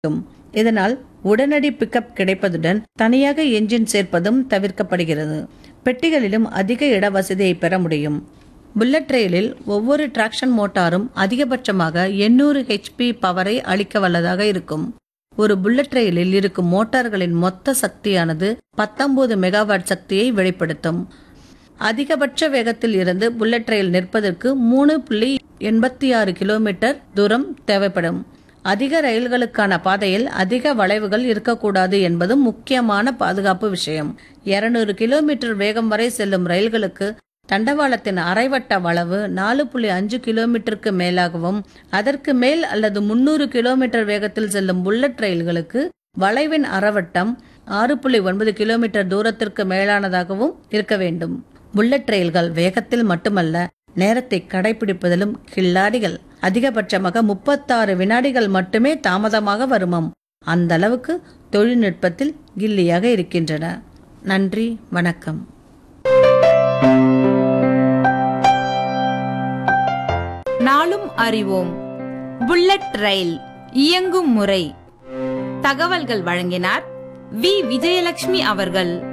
இருக்கும் இதனால் உடனடி பிக்கப் கிடைப்பதுடன் தனியாக என்ஜின் சேர்ப்பதும் தவிர்க்கப்படுகிறது பெட்டிகளிலும் அதிக இட வசதியை பெற முடியும் புல்லட் ரயிலில் ஒவ்வொரு டிராக்ஷன் மோட்டாரும் அதிகபட்சமாக 800 ஹெச்பி பவரை அளிக்க வல்லதாக இருக்கும் ஒரு புல்லட் ரயிலில் இருக்கும் மோட்டார்களின் மொத்த சக்தியானது 19 மெகாவாட் சக்தியை வெளிப்படுத்தும் அதிகபட்ச வேகத்தில் இருந்து புல்லட் ரயில் நிற்பதற்கு மூணு புள்ளி எண்பத்தி ஆறு கிலோமீட்டர் தூரம் தேவைப்படும் அதிக ரயில்களுக்கான பாதையில் அதிக வளைவுகள் இருக்கக்கூடாது என்பதும் முக்கியமான பாதுகாப்பு விஷயம் 200 கிலோமீட்டர் வேகம் வரை செல்லும் ரயில்களுக்கு தண்டவாளத்தின் அரைவட்ட வளைவு நாலு புள்ளி அஞ்சு கிலோமீட்டருக்கு மேலாகவும் அதற்கு மேல் அல்லது முன்னூறு கிலோமீட்டர் வேகத்தில் செல்லும் புல்லட் ரயில்களுக்கு வளைவின் அறவட்டம் ஆறு புள்ளி ஒன்பது கிலோமீட்டர் தூரத்திற்கு மேலானதாகவும் இருக்க வேண்டும் புல்லட் ரயில்கள் வேகத்தில் மட்டுமல்ல நேரத்தை கடைபிடிப்பதிலும் கில்லாடிகள் அதிகபட்சமாக முப்பத்தாறு வினாடிகள் மட்டுமே தாமதமாக வருமாம் அந்த அளவுக்கு தொழில்நுட்பத்தில் கில்லியாக இருக்கின்றன நன்றி வணக்கம் நாளும் அறிவோம் புல்லட் ரயில் இயங்கும் முறை தகவல்கள் வழங்கினார் வி விஜயலட்சுமி அவர்கள்